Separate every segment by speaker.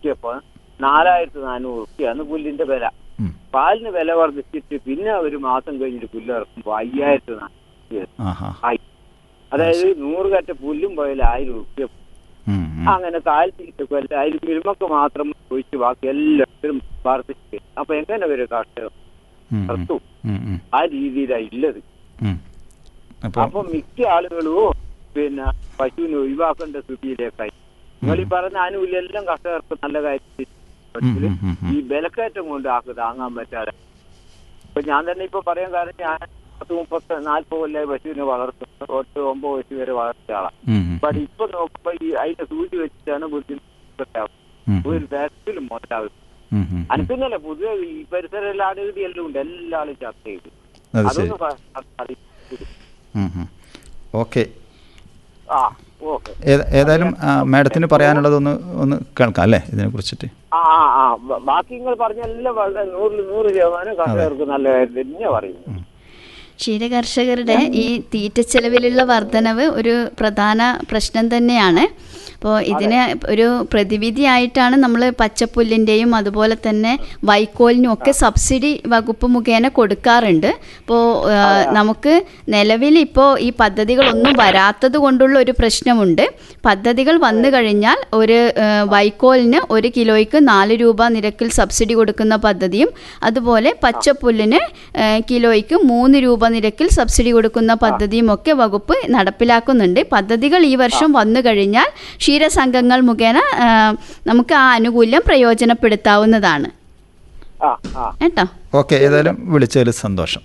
Speaker 1: നോക്കിയപ്പോൾ നാലായിരത്തി നാനൂറ് റുപ്യാണ് പുല്ലിന്റെ വില
Speaker 2: ഉം.
Speaker 1: പാലിന് വില വർദ്ധിച്ചിട്ട് പിന്നെ ഒരു മാസം കഴിഞ്ഞിട്ട് പുല്ല് ഇറക്കുമ്പോൾ അയ്യായിരത്തി നാനൂറ്
Speaker 2: ആഹാ
Speaker 1: ആയി അതായത് നൂറ് കറ്റ പുല്ലും പോയാൽ ആയിരം റുപ്യ
Speaker 2: ഉം, ഉം.
Speaker 1: അങ്ങനെ കാൽത്തീറ്റൊക്കെ അല്ല അതിൽ മിൽമക്ക് മാത്രം ഒഴിച്ച് ബാക്കി എല്ലാത്തിനും വർദ്ധിച്ചു അപ്പൊ എങ്ങനെ വരും കർഷകർ
Speaker 2: ഉം, ഉം.
Speaker 1: നിർത്തും
Speaker 2: ഉം, ഉം.
Speaker 1: ആ രീതിയിലാണ് ഉള്ളത്
Speaker 2: ഉം. അപ്പോൾ
Speaker 1: അപ്പൊ മിക്ക ആളുകളും പിന്നെ പശുവിനെ ഒഴിവാക്കേണ്ട സ്ഥിതിയിലേക്കായി നിങ്ങൾ ഈ പറഞ്ഞ ആനുകൂല്യം എല്ലാം കർഷകർക്ക് നല്ല കാര്യത്തിൽ
Speaker 2: ഉം, ഉം, ഉം, ഉം.
Speaker 1: ഈ വിലക്കയറ്റം കൊണ്ട് ആക്ക് താങ്ങാൻ പറ്റാതെ ഇപ്പൊ ഞാൻ തന്നെ ഇപ്പൊ പറയാൻ കാരണം ഞാൻ പത്ത് മുപ്പത്തി നാല്പത് കൊല്ലം പശുവിനെ വളർത്തുന്നത് ഒട്ട് ഒമ്പത് വയസ്സ് വരെ വളർത്തിയ ആളാണ്
Speaker 2: ഉം, ഉം,
Speaker 1: ബട്ട് ഇപ്പൊ നോക്കുമ്പോ ഈ അതിന്റെ സൂചി വെച്ചിട്ടാണ് ബുദ്ധിമുട്ടാവും
Speaker 2: ഉം,
Speaker 1: ഒരു തരത്തിലും മുതലാവും
Speaker 2: ഉം, ഉം, ഉം.
Speaker 1: അനക്കുന്നല്ല പുതിയ ഈ പരിസരം എല്ലാ ആടുകടി എല്ലാം ഉണ്ട് എല്ലാ ആളും ചർച്ച ചെയ്തു
Speaker 2: അത് ശരി
Speaker 1: അതൊന്ന് പ- അറിയിച്ചു
Speaker 2: ഉം, ഉം. ഓക്കെ
Speaker 1: ആ ഓക്കെ
Speaker 2: ഏത- ഏതായാലും ആ, മാഡത്തിന് പറയാനുള്ളതൊന്ന് ഒന്ന് കേൾക്കാം അല്ലേ ഇതിനെ കുറിച്ചിട്ട്
Speaker 1: ആ ആ ആ ബ- ബാക്കി നിങ്ങൾ പറഞ്ഞെല്ലാം വളരെ നൂറിൽ നൂറ് ശതമാനം കർഷകർക്ക് നല്ല കാര്യം തന്നെ പറയുന്നു
Speaker 3: ക്ഷീരകർഷകരുടെ ഈ തീറ്റച്ചെലവിലുള്ള വർധനവ് ഒരു പ്രധാന പ്രശ്നം തന്നെയാണ് അപ്പോൾ ഇതിന് ഒരു പ്രതിവിധിയായിട്ടാണ് നമ്മൾ പച്ചപ്പുല്ലിൻ്റെയും അതുപോലെ തന്നെ വൈക്കോലിനും ഒക്കെ സബ്സിഡി വകുപ്പ് മുഖേന കൊടുക്കാറുണ്ട് അപ്പോൾ നമുക്ക് നിലവിൽ ഇപ്പോൾ ഈ പദ്ധതികളൊന്നും വരാത്തത് കൊണ്ടുള്ള ഒരു പ്രശ്നമുണ്ട് പദ്ധതികൾ വന്നു കഴിഞ്ഞാൽ ഒരു ആ, വൈക്കോലിന് ഒരു കിലോയ്ക്ക് നാല് രൂപ നിരക്കിൽ സബ്സിഡി കൊടുക്കുന്ന പദ്ധതിയും അതുപോലെ പച്ചപ്പുല്ലിന് ആ, കിലോയ്ക്ക് മൂന്ന് രൂപ നിരക്കിൽ സബ്സിഡി കൊടുക്കുന്ന പദ്ധതിയും ഒക്കെ വകുപ്പ് നടപ്പിലാക്കുന്നുണ്ട് പദ്ധതികൾ ഈ വർഷം വന്നു കഴിഞ്ഞാൽ ക്ഷീരസംഘങ്ങൾ മുഖേന ആ, നമുക്ക് ആ ആനുകൂല്യം പ്രയോജനപ്പെടുത്താവുന്നതാണ്
Speaker 1: ആ ആ
Speaker 3: കേട്ടോ
Speaker 2: ഓക്കെ ഏതായാലും വിളിച്ചതിൽ സന്തോഷം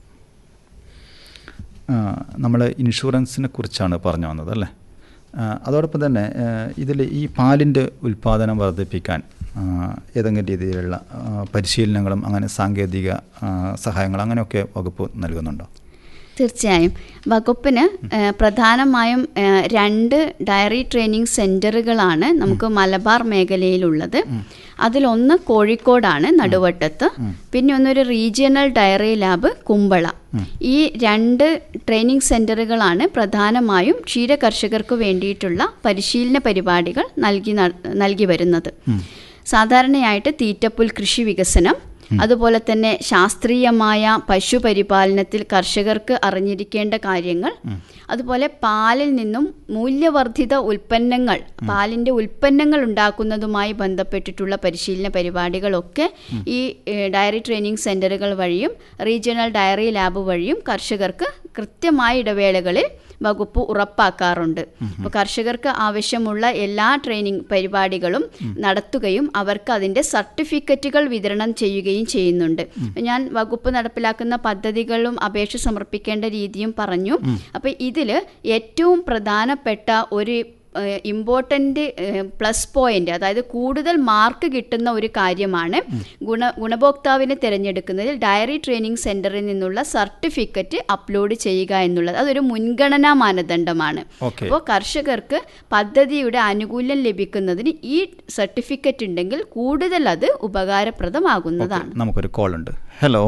Speaker 2: നമ്മൾ ഇൻഷുറൻസിനെ കുറിച്ചാണ് പറഞ്ഞു വന്നത് അല്ലേ ആ, അതോടൊപ്പം തന്നെ ഇതിൽ ഈ പാലിൻ്റെ ഉൽപ്പാദനം വർദ്ധിപ്പിക്കാൻ ആ, ഏതെങ്കിലും രീതിയിലുള്ള ആ, പരിശീലനങ്ങളും അങ്ങനെ സാങ്കേതിക ആ, സഹായങ്ങളും അങ്ങനെയൊക്കെ വകുപ്പ് നൽകുന്നുണ്ടോ
Speaker 3: തീർച്ചയായും വകുപ്പിന് ഏഹ്, പ്രധാനമായും ഏഹ്, രണ്ട് ഡയറി ട്രെയിനിങ് സെന്ററുകളാണ് നമുക്ക് മലബാർ മേഖലയിലുള്ളത് അതിലൊന്ന് കോഴിക്കോടാണ് നടുവട്ടത്ത് പിന്നെ ഒന്നൊരു റീജിയണൽ ഡയറി ലാബ് കുമ്പള ഈ രണ്ട് ട്രെയിനിങ് സെന്ററുകളാണ് പ്രധാനമായും ക്ഷീരകർഷകർക്ക് വേണ്ടിയിട്ടുള്ള പരിശീലന പരിപാടികൾ നൽകി ന- നൽകി വരുന്നത് സാധാരണയായിട്ട് തീറ്റപ്പുൽ കൃഷി വികസനം അതുപോലെ തന്നെ ശാസ്ത്രീയമായ പശുപരിപാലനത്തിൽ കർഷകർക്ക് അറിഞ്ഞിരിക്കേണ്ട കാര്യങ്ങൾ അതുപോലെ പാലിൽ നിന്നും മൂല്യവർദ്ധിത ഉൽപ്പന്നങ്ങൾ പാലിൻ്റെ ഉൽപ്പന്നങ്ങൾ ഉണ്ടാക്കുന്നതുമായി ബന്ധപ്പെട്ടിട്ടുള്ള പരിശീലന പരിപാടികളൊക്കെ ഈ ഏഹ്, ഡയറി ട്രെയിനിങ് സെന്ററുകൾ വഴിയും റീജിയണൽ ഡയറി ലാബ് വഴിയും കർഷകർക്ക് കൃത്യമായ ഇടവേളകളിൽ വകുപ്പ് ഉറപ്പാക്കാറുണ്ട് അപ്പോൾ കർഷകർക്ക് ആവശ്യമുള്ള എല്ലാ ട്രെയിനിങ് പരിപാടികളും നടത്തുകയും അവർക്ക് അതിൻ്റെ സർട്ടിഫിക്കറ്റുകൾ വിതരണം ചെയ്യുകയും ചെയ്യുന്നുണ്ട് ഞാൻ വകുപ്പ് നടപ്പിലാക്കുന്ന പദ്ധതികളും അപേക്ഷ സമർപ്പിക്കേണ്ട രീതിയും പറഞ്ഞു അപ്പോൾ ഇതിൽ ഏറ്റവും പ്രധാനപ്പെട്ട ഒരു ഇമ്പോർട്ടൻ്റ് പ്ലസ് പോയിന്റ് അതായത് കൂടുതൽ മാർക്ക് കിട്ടുന്ന ഒരു കാര്യമാണ് ഗുണ ഗുണഭോക്താവിനെ തിരഞ്ഞെടുക്കുന്നതിൽ ഡയറി ട്രെയിനിങ് സെന്ററിൽ നിന്നുള്ള സർട്ടിഫിക്കറ്റ് അപ്ലോഡ് ചെയ്യുക എന്നുള്ളത് അതൊരു മുൻഗണനാ മാനദണ്ഡമാണ്
Speaker 2: ഓക്കെ
Speaker 3: അപ്പോൾ കർഷകർക്ക് പദ്ധതിയുടെ ആനുകൂല്യം ലഭിക്കുന്നതിന് ഈ സർട്ടിഫിക്കറ്റ് ഉണ്ടെങ്കിൽ കൂടുതൽ അത് ഉപകാരപ്രദമാകുന്നതാണ്
Speaker 2: നമുക്കൊരു കോൾ ഉണ്ട് ഹലോ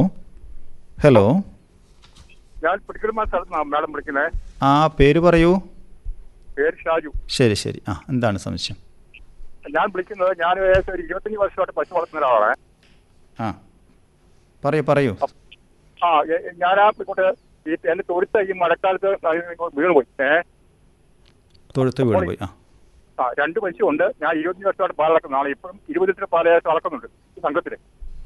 Speaker 2: ഹലോ
Speaker 4: ഞാൻ പിടിക്കലുമാ സ്ഥലത്ത് നിന്നാണ് മാഡം വിളിക്കുന്നത്
Speaker 2: ആ പേര് പറയൂ
Speaker 4: പേര് ഷാജു
Speaker 2: ശരി ശരി ആ എന്താണ് സംശയം
Speaker 4: ഞാൻ വിളിക്കുന്നത് ഞാൻ ഏകദേശം ഒരു ഇരുപത്തഞ്ച് വർഷമായിട്ട് പശു വളർത്തുന്ന ഒരാളാണ്
Speaker 2: ആ പറയൂ പറയൂ
Speaker 4: ആ എ- എ- ഞാൻ ആ ഇങ്ങോട്ട് ഈ എന്റെ തൊഴുത്ത ഈ മഴക്കാലത്ത് അതിൽ ഇങ്ങോട്ട് വീണുപോയി ഏ
Speaker 2: തൊഴുത്ത് വീട് പോയി ആ
Speaker 4: ആ രണ്ട് പശു ഉണ്ട് ഞാൻ ഇരുപത്തഞ്ച് വർഷമായിട്ട് പാൽ അളക്കുന്ന ആളെ ഇപ്പോഴും ഇരുപത് ലിറ്റർ പാൽ ഏകദേശം അളക്കുന്നുണ്ട് ഈ സംഘത്തില്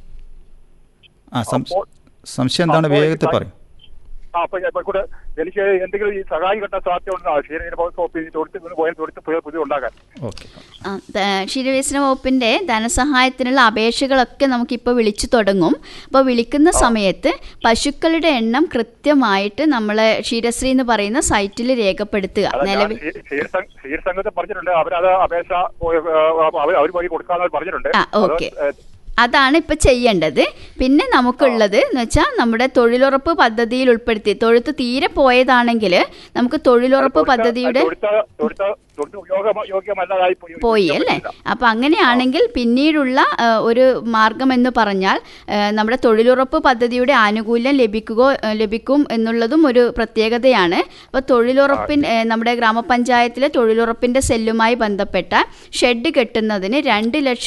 Speaker 2: ആ സം-
Speaker 4: അപ്പോൾ-
Speaker 2: സംശയം എന്താണ്
Speaker 4: അപ്പോൾ
Speaker 2: വേഗത്തിൽ
Speaker 4: ഈ-
Speaker 2: പറയും
Speaker 4: ആ അപ്പൊ ഞാൻ ഇപ്പൊ എനിക്ക് എന്തെങ്കിലും ഈ സഹായം കിട്ടാൻ സാധ്യത ഉണ്ടോ ക്ഷീരയുടെ സോപ്പ് ഈ തൊഴുത്ത് വീണ് പോയാൽ തൊഴുത്ത് പുതിയ പുതിയ ഉണ്ടാക്കാൻ
Speaker 2: ഓക്കെ
Speaker 3: ആ, ദ- ക്ഷീരവികസന വകുപ്പിൻ്റെ ധനസഹായത്തിനുള്ള അപേക്ഷകളൊക്കെ നമുക്കിപ്പോൾ വിളിച്ചു തുടങ്ങും അപ്പോൾ വിളിക്കുന്ന സമയത്ത് പശുക്കളുടെ എണ്ണം കൃത്യമായിട്ട് നമ്മൾ ക്ഷീരശ്രീ എന്ന് പറയുന്ന സൈറ്റിൽ രേഖപ്പെടുത്തുക നിലവിൽ
Speaker 4: ക്ഷീരസംഘത്തെ പറഞ്ഞിട്ടുണ്ട് അവരത് അപേക്ഷ അവർ അവർ വഴി കൊടുക്കാന്ന് പറഞ്ഞിട്ടുണ്ട്
Speaker 3: ആ,
Speaker 4: അത്
Speaker 3: ഓക്കെ.
Speaker 4: ഏ,
Speaker 3: അതാണ് ഇപ്പം ചെയ്യേണ്ടത് പിന്നെ നമുക്കുള്ളത് എന്ന് വെച്ചാൽ നമ്മുടെ തൊഴിലുറപ്പ് പദ്ധതിയിൽ ഉൾപ്പെടുത്തി തൊഴുത്ത് തീരെ പോയതാണെങ്കിൽ നമുക്ക് തൊഴിലുറപ്പ്
Speaker 4: തൊഴുത്ത്
Speaker 3: പദ്ധതിയുടെ
Speaker 4: തൊഴുത്ത് തൊഴുത്ത് തൊഴുത്ത് ഉപയോഗ- യോഗ്യമല്ലാതായി പോയി
Speaker 3: പോയി അല്ലേ അപ്പം അങ്ങനെയാണെങ്കിൽ പിന്നീടുള്ള ആ, ഒരു മാർഗം എന്ന് പറഞ്ഞാൽ ആ, നമ്മുടെ തൊഴിലുറപ്പ് പദ്ധതിയുടെ ആനുകൂല്യം ലഭിക്കുകയോ ആ, ലഭിക്കും എന്നുള്ളതും ഒരു പ്രത്യേകതയാണ് അപ്പോൾ തൊഴിലുറപ്പിൻ ആ, നമ്മുടെ ഗ്രാമപഞ്ചായത്തിലെ തൊഴിലുറപ്പിൻ്റെ സെല്ലുമായി ബന്ധപ്പെട്ട ഷെഡ് കെട്ടുന്നതിന് രണ്ട് ലക്ഷം